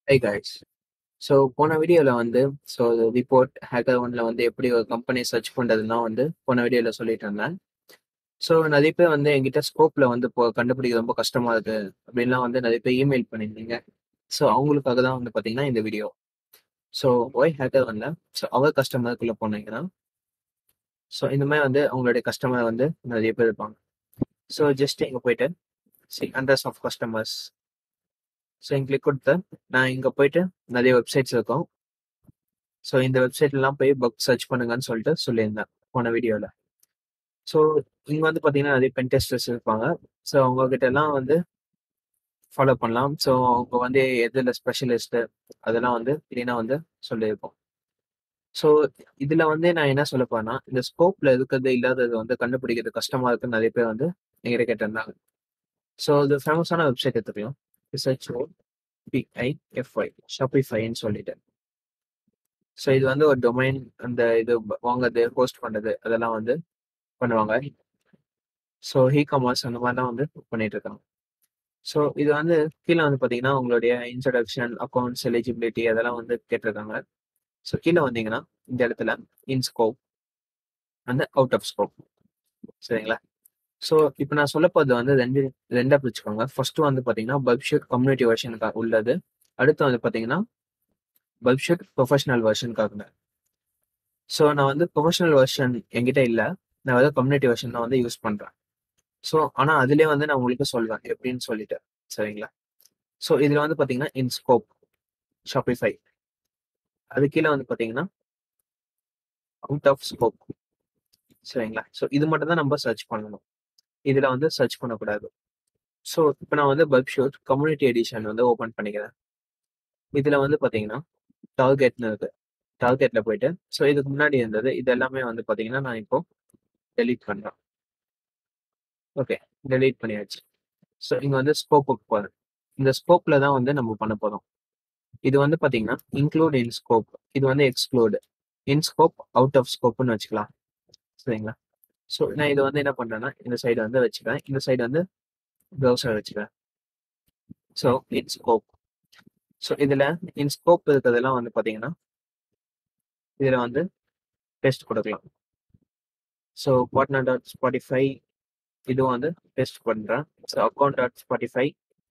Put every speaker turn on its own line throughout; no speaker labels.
hi guys so போன வீடியோவில் வந்து ஸோ ரிப்போர்ட் ஹேக்கர் ஒன்ல வந்து எப்படி ஒரு கம்பெனி சர்ச் பண்ணுறதுன்னா வந்து போன வீடியோவில் சொல்லிட்டு இருந்தேன் ஸோ நிறைய பேர் வந்து என்கிட்ட ஸ்கோப்பில் வந்து இப்போ கண்டுபிடிக்க ரொம்ப கஷ்டமாக இருக்கு அப்படின்லாம் வந்து நிறைய பேர் இமெயில் பண்ணியிருந்தீங்க ஸோ அவங்களுக்காக தான் வந்து பார்த்தீங்கன்னா இந்த வீடியோ ஸோ ஒய் ஹேக்கர் ஒன்ல ஸோ அவர் கஸ்டமருக்குள்ளே போனீங்கன்னா ஸோ இந்த மாதிரி வந்து அவங்களுடைய கஸ்டமர் வந்து நிறைய பேர் இருப்பாங்க ஸோ ஜஸ்ட் இங்கே போயிட்டு see hundreds of customers so இங்கே கிளிக் கொடுத்து நான் இங்கே போயிட்டு நிறைய வெப்சைட்ஸ் இருக்கும் ஸோ இந்த வெப்சைட்லாம் போய் புக் சர்ச் பண்ணுங்கன்னு சொல்லிட்டு சொல்லியிருந்தேன் போன வீடியோவில் ஸோ இங்கே வந்து பார்த்தீங்கன்னா நிறைய பென் டெஸ்டர்ஸ் இருப்பாங்க ஸோ அவங்கக்கிட்ட எல்லாம் வந்து ஃபாலோ பண்ணலாம் ஸோ அவங்க வந்து எதில் ஸ்பெஷலிஸ்ட்டு அதெல்லாம் வந்து க்ளீனாக வந்து சொல்லியிருப்போம் ஸோ இதில் வந்து நான் என்ன சொல்ல போறேன்னா இந்த ஸ்கோப்பில் இருக்கிறது இல்லாதது வந்து கண்டுபிடிக்கிறது கஷ்டமாக இருக்குன்னு நிறைய பேர் வந்து எங்கிட்ட கேட்டிருந்தாங்க ஸோ இது ஃபேமஸான வெப்சைட் எடுத்துக்கலாம் ரிசர்ச் பிஐஎஃப்ஐ ஷாப்பிஃபைன்னு சொல்லிட்டு ஸோ இது வந்து ஒரு டொமைன் அந்த இது வாங்குறது ஹோஸ்ட் பண்ணுறது அதெல்லாம் வந்து பண்ணுவாங்க ஸோ இ காமர்ஸ் அந்த மாதிரிலாம் வந்து பண்ணிட்டு இருக்காங்க ஸோ இது வந்து கீழே வந்து பார்த்தீங்கன்னா உங்களுடைய இன்ட்ரடக்ஷன் அக்கௌண்ட்ஸ் எலிஜிபிலிட்டி அதெல்லாம் வந்து கேட்டிருக்காங்க ஸோ கீழே வந்தீங்கன்னா இந்த இடத்துல இன் ஸ்கோப் அந்த அவுட் ஆஃப் ஸ்கோப் சரிங்களா ஸோ இப்போ நான் சொல்ல போகிறது வந்து ரெண்டு ரெண்டா பிரிச்சுக்கோங்க ஃபர்ஸ்ட் வந்து பார்த்தீங்கன்னா பல்ப்ஷூட் கம்யூனிட்டி வெர்ஷனுக்காக உள்ளது அடுத்து வந்து பார்த்தீங்கன்னா பல்ப்ஷூட் ப்ரொஃபஷனல் வெர்ஷனுக்காக ஸோ நான் வந்து ப்ரொஃபஷனல் வெர்ஷன் என்கிட்ட இல்லை நான் வந்து கம்யூனிட்டி வெர்ஷன் தான் வந்து யூஸ் பண்ணுறேன் ஸோ ஆனால் அதுலேயே வந்து நான் உங்களுக்கு சொல்வேன் எப்படின்னு சொல்லிட்டு சரிங்களா ஸோ இதில் வந்து பார்த்தீங்கன்னா இன் ஸ்கோப் ஷாப்பிஃபை அது கீழே வந்து பார்த்தீங்கன்னா அவுட் ஆஃப் ஸ்கோப் சரிங்களா ஸோ இது மட்டும் தான் நம்ம சர்ச் பண்ணணும் இதில் வந்து சர்ச் பண்ணக்கூடாது ஸோ இப்போ நான் வந்து பல்ப் ஷூட் கம்யூனிட்டி எடிஷன் வந்து ஓப்பன் பண்ணிக்கிறேன் இதில் வந்து பார்த்தீங்கன்னா டார்கெட்னு இருக்கு டார்கெட்டில் போயிட்டு ஸோ இதுக்கு முன்னாடி இருந்தது இது எல்லாமே வந்து பார்த்தீங்கன்னா நான் இப்போ டெலீட் பண்ணுறேன் ஓகே டெலீட் பண்ணியாச்சு ஸோ இங்கே வந்து ஸ்கோப்புக்கு போகிறேன் இந்த ஸ்கோப்பில் தான் வந்து நம்ம பண்ண போகிறோம் இது வந்து பார்த்தீங்கன்னா இன்க்ளூட் இன் ஸ்கோப் இது வந்து exclude in scope out of ஸ்கோப்னு வச்சுக்கலாம் சரிங்களா ஸோ நான் இதை வந்து என்ன பண்ணுறேன்னா இந்த சைடு வந்து வச்சுக்கிறேன் இந்த சைடு வந்து ப்ரௌசர் வச்சுக்கிறேன் ஸோ இன் ஸ்கோப் ஸோ இதில் இன் ஸ்கோப் இருக்கிறதெல்லாம் வந்து பார்த்தீங்கன்னா இதில் வந்து டெஸ்ட் கொடுக்கலாம் ஸோ பார்ட்னர் டாட் ஸ்பாட்டிஃபை இதுவும் வந்து டெஸ்ட் பண்ணுறேன் so account dot Spotify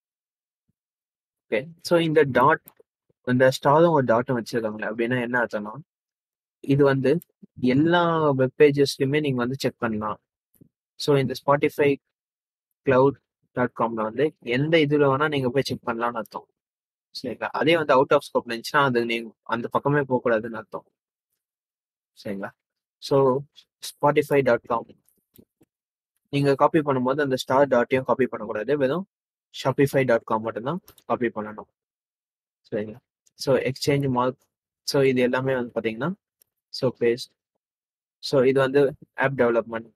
okay so இந்த டாட் இந்த ஸ்டாரும் ஒரு டாட்டும் வச்சிருக்காங்களே அப்படின்னா என்ன அர்த்தம்னா இது வந்து எல்லா வெப் பேஜஸ்லையுமே நீங்கள் வந்து செக் பண்ணலாம் ஸோ இந்த ஸ்பாட்டிஃபை கிளவுட் டாட் காம்ல வந்து எந்த இதில் வேணால் நீங்கள் போய் செக் பண்ணலாம்னு அர்த்தம் சரிங்களா அதே வந்து அவுட் ஆஃப் ஸ்கோப்ல இருந்துச்சுன்னா அது நீங்கள் அந்த பக்கமே போகக்கூடாதுன்னு அர்த்தம் சரிங்களா ஸோ ஸ்பாட்டிஃபை டாட் காம் நீங்கள் காப்பி பண்ணும்போது அந்த ஸ்டார் டாட்டையும் காப்பி பண்ணக்கூடாது வெறும் ஷாப்பிஃபை டாட் காம் மட்டும்தான் காப்பி பண்ணணும் சரிங்களா ஸோ எக்ஸ்சேஞ்ச் மார்க் ஸோ இது எல்லாமே வந்து பார்த்தீங்கன்னா ஸோ பேஸ்ட் ஸோ இது வந்து ஆப் டெவலப்மெண்ட்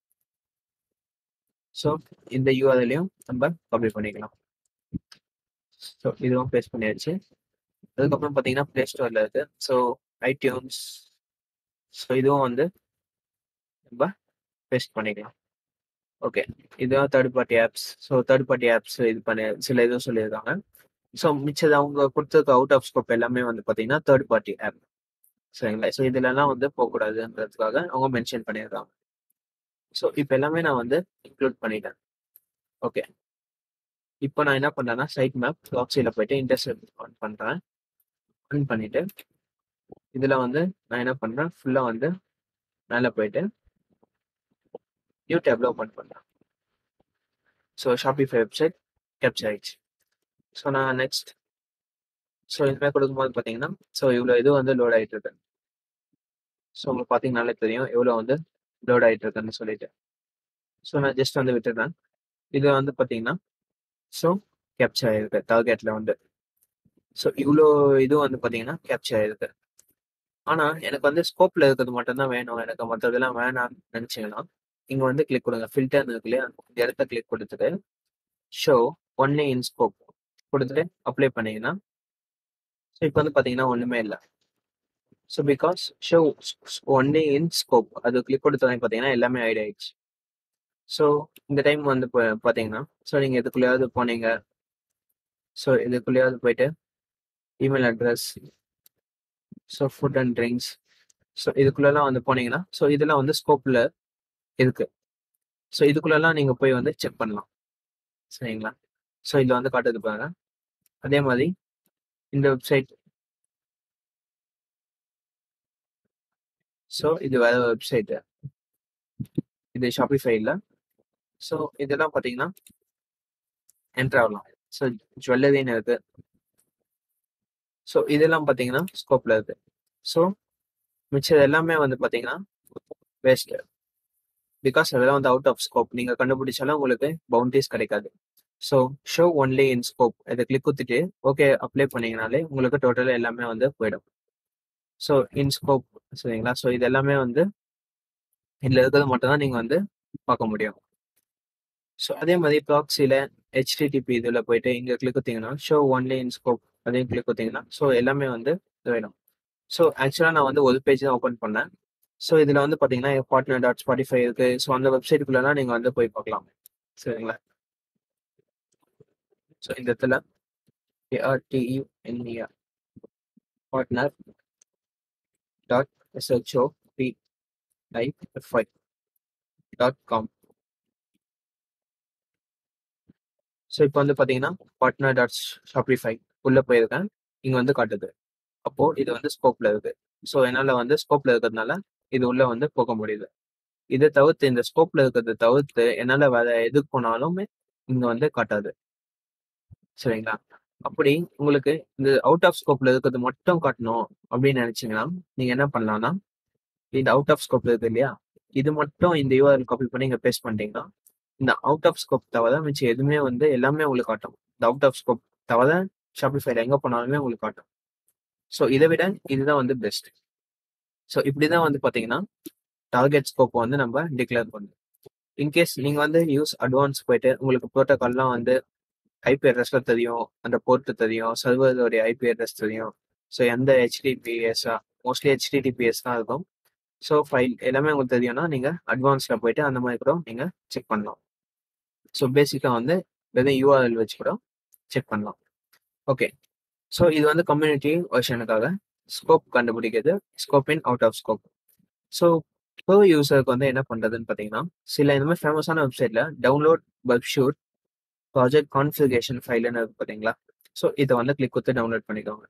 ஸோ இந்த யூஆர்எல்லையும் நம்ம காப்பி பண்ணிக்கலாம் ஸோ இதுவும் பேஸ்ட் பண்ணியாச்சு அதுக்கப்புறம் பார்த்தீங்கன்னா ப்ளே ஸ்டோரில் இருக்கு ஸோ ஐடியூன்ஸ் ஸோ இதுவும் வந்து நம்ம பேஸ்ட் பண்ணிக்கலாம் ஓகே இதுவும் third party apps so third party apps இது பண்ணி சில இதுவும் சொல்லியிருக்காங்க ஸோ மிச்சது அவங்க கொடுத்தது அவுட் ஆஃப் ஸ்கோப் எல்லாமே வந்து பார்த்தீங்கன்னா தேர்ட் பார்ட்டி ஆப் சரிங்களா ஸோ இதுலலாம் வந்து போகக்கூடாதுன்றதுக்காக அவங்க மென்ஷன் பண்ணியிருக்காங்க ஸோ இப்போ எல்லாமே நான் வந்து இன்க்ளூட் பண்ணிட்டேன் ஓகே இப்போ நான் என்ன பண்ணேன்னா சைட் மேப் ப்ராக்ஸியில் போயிட்டு இன்டர்செப்ட் ஆன் பண்ணுறேன் ஆன் பண்ணிட்டு இதில் வந்து நான் என்ன பண்ணுறேன் ஃபுல்லாக வந்து மேலே போயிட்டு நியூ டேப்ல ஓப்பன் பண்ணுறேன் ஸோ ஷாப்பிஃபை வெப்சைட் கேப்சர் ஆயிடுச்சு ஸோ நான் நெக்ஸ்ட் ஸோ இதுமாதிரி கொடுக்கும்போது பார்த்தீங்கன்னா ஸோ இவ்வளோ இது வந்து லோட் ஆகிட்டு இருக்கு ஸோ உங்களுக்கு பார்த்தீங்கனாலே தெரியும் எவ்வளோ வந்து லோட் ஆகிட்டு இருக்குன்னு சொல்லிட்டு ஸோ நான் ஜஸ்ட் வந்து விட்டுறேன் இது வந்து பார்த்தீங்கன்னா ஸோ கேப்சர் ஆயிருக்கு டார்கெட்டில் வந்து ஸோ இவ்வளோ இதுவும் வந்து பார்த்தீங்கன்னா கேப்சர் ஆயிருக்கு ஆனால் எனக்கு வந்து ஸ்கோப்பில் இருக்கிறது மட்டும்தான் வேணும் எனக்கு மற்றதெல்லாம் வேணாம்னு நினச்சிங்கன்னா இங்கே வந்து கிளிக் கொடுங்க ஃபில்டர் இருக்கு இல்லையா இந்த இடத்த கிளிக் கொடுத்துட்டு ஷோ ஒன்லி இன் ஸ்கோப் கொடுத்துட்டு அப்ளை பண்ணீங்கன்னா ஸோ இப்போ வந்து பார்த்தீங்கன்னா ஒன்றுமே இல்லை so because show only in scope அது கிளிக் கொடுத்தோடனே பார்த்தீங்கன்னா எல்லாமே ஐடி ஆயிடுச்சு ஸோ இந்த டைம் வந்து பா- பார்த்தீங்கன்னா ஸோ நீங்கள் இதுக்குள்ளேயாவது போனீங்க ஸோ இதுக்குள்ளேயாவது போயிட்டு email address so food and drinks so இதுக்குள்ளெல்லாம் வந்து போனீங்கன்னா ஸோ இதெல்லாம் வந்து ஸ்கோப்பில் இருக்கு ஸோ இதுக்குள்ளெல்லாம் நீங்கள் போய் வந்து செக் பண்ணலாம் சரிங்களா ஸோ இதில் வந்து காட்டுது பாருங்க அதே மாதிரி இந்த வெப்சைட் ஸோ இது வேற வெப்சைட்டு இது ஷாப்பிஃபைல ஸோ இதெல்லாம் பார்த்தீங்கன்னா என்ட்ரு ஆகலாம் ஸோ ஜுவல்லரின்னு இருக்கு ஸோ இதெல்லாம் பார்த்தீங்கன்னா ஸ்கோப்பில் இருக்கு ஸோ மிச்சம் எல்லாமே வந்து பார்த்தீங்கன்னா வேஸ்ட் பிகாஸ் அதெல்லாம் வந்து அவுட் ஆஃப் ஸ்கோப் நீங்கள் கண்டுபிடிச்சாலும் உங்களுக்கு பவுண்டரிஸ் கிடைக்காது so show only in scope இதை கிளிக் குத்திட்டு ஓகே அப்ளை பண்ணீங்கனாலே உங்களுக்கு டோட்டலாக எல்லாமே வந்து போயிடும் ஸோ இன் ஸ்கோப் சரிங்களா ஸோ இது எல்லாமே வந்து இதில் இருக்கிறது மட்டும் தான் நீங்கள் வந்து பார்க்க முடியும் ஸோ அதே மாதிரி ப்ராக்ஸியில் ஹெச்டிடிபி இதில் போயிட்டு இங்கே கிளிக் குத்திங்கன்னா ஷோ ஒன்லி இன் ஸ்கோப் அதையும் கிளிக் குத்திங்கன்னா ஸோ எல்லாமே வந்து வேணும் ஸோ ஆக்சுவலாக நான் வந்து ஒரு பேஜ் தான் ஓப்பன் பண்ணேன் ஸோ இதில் வந்து பார்த்தீங்கன்னா பார்ட்னர் டாட் ஸ்பாட்டிஃபை இருக்கு ஸோ அந்த வெப்சைட்டுக்குள்ளலாம் நீங்கள் வந்து போய் பார்க்கலாம் சரிங்களா ஸோ இந்த இடத்துல ARTENER partner dot SHO P IFI dot com so இப்போ வந்து பார்த்தீங்கன்னா பார்ட்னர் டாட் ஷாப்ரிஃபை உள்ளே போயிருக்கேன் இங்கே வந்து காட்டுது அப்போ இது வந்து ஸ்கோப்ல இருக்கு ஸோ என்னால் வந்து ஸ்கோப்ல இருக்கிறதுனால இது உள்ள வந்து போக முடியுது இதை தவிர்த்து இந்த ஸ்கோப்ல இருக்கிறத தவிர்த்து என்னால் வேற எதுக்கு போனாலுமே இங்க வந்து காட்டாது சரிங்களா அப்படி உங்களுக்கு இந்த அவுட் ஆஃப் ஸ்கோப்ல இருக்கிறது மட்டும் காட்டணும் அப்படின்னு நினைச்சீங்கன்னா நீங்க என்ன பண்ணலாம்னா இந்த அவுட் ஆஃப் ஸ்கோப்ல இருக்கு இல்லையா இது மட்டும் இந்த யூஆர்எல் காப்பி பண்ணி இங்க பேஸ்ட் பண்ணிட்டீங்கன்னா இந்த அவுட் ஆஃப் ஸ்கோப் தவிர மிச்சம் எதுவுமே வந்து எல்லாமே உங்களுக்கு காட்டும் இந்த அவுட் ஆஃப் ஸ்கோப் தவிர ஷாப்பிஃபைல எங்க போனாலுமே உங்களுக்கு காட்டும் ஸோ இதை விட இதுதான் வந்து பெஸ்ட் ஸோ இப்படிதான் வந்து பாத்தீங்கன்னா டார்கெட் ஸ்கோப் வந்து நம்ம டிக்ளேர் பண்ணும் இன்கேஸ் நீங்க வந்து யூஸ் அட்வான்ஸ் போயிட்டு உங்களுக்கு ப்ரோட்டோகால்லாம் வந்து ஐபி அட்ரஸ்ல தெரியும் அந்த போர்ட் தெரியும் சர்வருடைய ஐபி அட்ரஸ் தெரியும் ஸோ எந்த ஹெச்டிபிஎஸ் மோஸ்ட்லி ஹெச்டிடிபிஎஸ் தான் இருக்கும் ஸோ ஃபைல் எல்லாமே உங்களுக்கு தெரியும்னா நீங்க அட்வான்ஸ்ல போயிட்டு அந்த மாதிரி கூட நீங்க செக் பண்ணலாம் ஸோ பேசிக்கா வந்து வெறும் யூஆர்எல் வச்சு கூட செக் பண்ணலாம் ஓகே ஸோ இது வந்து கம்யூனிட்டி வெர்ஷனுக்காக ஸ்கோப் கண்டுபிடிக்கிறது scope in out of scope so pro யூசருக்கு வந்து என்ன பண்றதுன்னு பார்த்தீங்கன்னா சில இந்த மாதிரி ஃபேமஸான வெப்சைட்ல டவுன்லோட் பப்ஷூட் ப்ராஜெக்ட் கான்ஃபிகரேஷன் ஃபைல்னு இருக்கு பார்த்தீங்களா ஸோ இதை வந்து கிளிக் கொடுத்து டவுன்லோட் பண்ணிக்கோங்க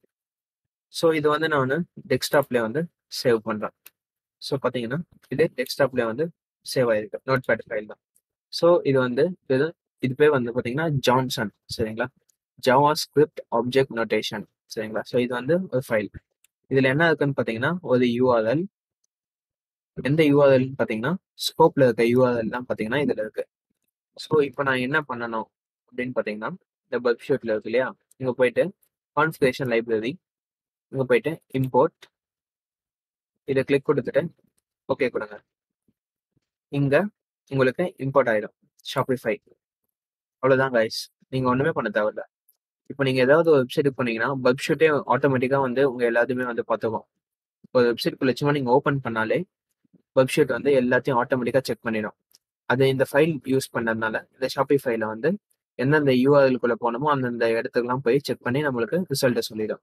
ஸோ இது வந்து நான் டெஸ்க்டாப்ல வந்து சேவ் பண்றேன் ஸோ பார்த்தீங்கன்னா இது டெஸ்க்டாப்ல வந்து சேவ் ஆயிருக்கு நோட் பேட் ஃபைல் தான் ஸோ இது வந்து இது இது பேர் வந்து பார்த்தீங்கன்னா ஜான்சன் சரிங்களா ஜாவா ஸ்கிரிப்ட் ஆப்ஜெக்ட் நோட்டேஷன் சரிங்களா ஸோ இது வந்து ஒரு ஃபைல் இதுல என்ன இருக்குன்னு பார்த்தீங்கன்னா ஒரு யூஆர்எல் எந்த யூஆர்எல் பார்த்தீங்கன்னா ஸ்கோப்ல இருக்க யூஆர்எல் தான் பார்த்தீங்கன்னா இதுல இருக்கு ஸோ இப்போ நான் என்ன பண்ணணும் அப்படின்னு பார்த்தீங்கன்னா இந்த பல்க் ஷூட்ல இருக்கு இல்லையா இங்க போயிட்டு கான்ஃபிகரேஷன் லைப்ரரி இங்க போயிட்டு இம்போர்ட் இதை கிளிக் கொடுத்துட்டு ஓகே கொடுங்க இங்க உங்களுக்கு இம்போர்ட் ஆயிடும் ஷாப்பிஃபை அவ்வளவுதான் கைஸ் நீங்க ஒண்ணுமே பண்ண தேவையில்ல இப்போ நீங்க ஏதாவது ஒரு வெப்சைட் பண்ணீங்கன்னா பல்க் ஷூட்டே ஆட்டோமேட்டிக்கா வந்து உங்க எல்லாத்தையுமே வந்து பார்த்துக்கும் ஒரு வெப்சைட் குள்ள நீங்க ஓப்பன் பண்ணாலே வெப்சைட் வந்து எல்லாத்தையும் ஆட்டோமேட்டிக்கா செக் பண்ணிடும் அது இந்த ஃபைல் யூஸ் பண்ணதுனால இந்த ஷாப்பி ஃபைல வந்து எந்தெந்த யூஆர்எல்குள்ள போனோமோ அந்தந்த இடத்துக்குலாம் போய் செக் பண்ணி நம்மளுக்கு ரிசல்ட்டை சொல்லிடும்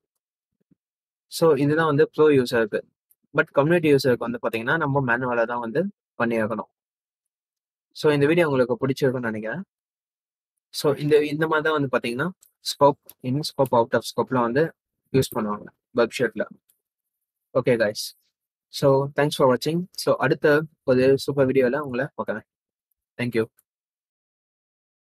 ஸோ இதுதான் வந்து ப்ரோ யூஸருக்கு பட் கம்யூனிட்டி யூஸருக்கு வந்து பார்த்தீங்கன்னா நம்ம மேனுவலாக தான் வந்து பண்ணியாகணும் ஸோ இந்த வீடியோ உங்களுக்கு பிடிச்சிருக்கும்னு நினைக்கிறேன் ஸோ இந்த இந்த மாதிரி தான் வந்து பார்த்தீங்கன்னா scope in scope out of ஸ்கோப்லாம் வந்து யூஸ் பண்ணுவாங்க வெப்சைட்டில் okay guys so thanks for வாட்சிங் ஸோ அடுத்த ஒரு சூப்பர் வீடியோவில் உங்களை பார்க்குறேன் தேங்க்யூ